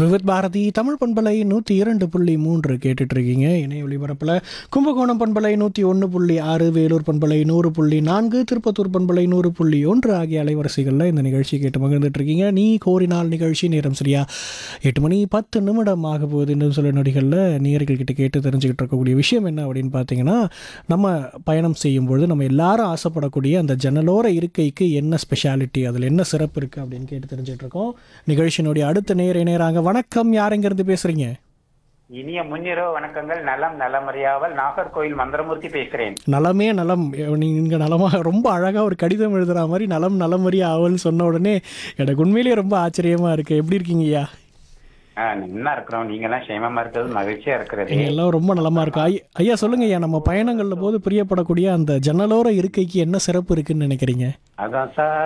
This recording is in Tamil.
விவித் பாரதி தமிழ் பண்பலை நூற்றி இரண்டு புள்ளி மூன்று கேட்டுட்டு இருக்கீங்க இணைய ஒளிபரப்பில் கும்பகோணம் பண்பலை நூற்றி ஒன்று புள்ளி ஆறு வேலூர் பண்பலை நூறு புள்ளி நான்கு திருப்பத்தூர் பண்பலை நூறு புள்ளி ஒன்று ஆகிய அலைவரிசைகளில் இந்த நிகழ்ச்சி கேட்டு மகிழ்ந்துட்டு இருக்கீங்க நீ கோரினால் நிகழ்ச்சி நேரம் சரியா எட்டு மணி பத்து நிமிடம் ஆக போகுது இன்னும் சில நொடிகளில் நேயர்கள் கிட்ட கேட்டு தெரிஞ்சுக்கிட்டு இருக்கக்கூடிய விஷயம் என்ன அப்படின்னு பார்த்தீங்கன்னா நம்ம பயணம் செய்யும் பொழுது நம்ம எல்லாரும் ஆசைப்படக்கூடிய அந்த ஜன்னலோர இருக்கைக்கு என்ன ஸ்பெஷாலிட்டி அதில் என்ன சிறப்பு இருக்குது அப்படின்னு கேட்டு தெரிஞ்சுட்டு இருக்கோம் நிகழ்ச்சியினுடைய அடுத்த நேர நேராங்க வணக்கம் யார் எங்கேருந்து பேசுகிறீங்க இனிய முன்னிரவு வணக்கங்கள் நலம் நலமறியாவல் நாகர்கோயில் மந்திரமூர்த்தி பேசுகிறேன் நலமே நலம் நீங்கள் நலமாக ரொம்ப அழகாக ஒரு கடிதம் எழுதுகிற மாதிரி நலம் நலமறி ஆவல்னு சொன்ன உடனே எனக்கு உண்மையிலேயே ரொம்ப ஆச்சரியமாக இருக்குது எப்படி இருக்கீங்க ஐயா ஆ, நல்லா இருக்கிறோம் நீங்க எல்லாம் சேமமா இருக்கிறது மகிழ்ச்சியா இருக்கிறது நீங்கள் எல்லாம் ரொம்ப நலமாக இருக்கோம் ஐயா ஐயா சொல்லுங்க ஐயா நம்ம பயணங்களில் போது பிரியப்படக்கூடிய அந்த ஜன்னலோர இருக்கைக்கு என்ன சிறப்பு இருக்குன்னு நினைக்கிறீங்க அதான் சார்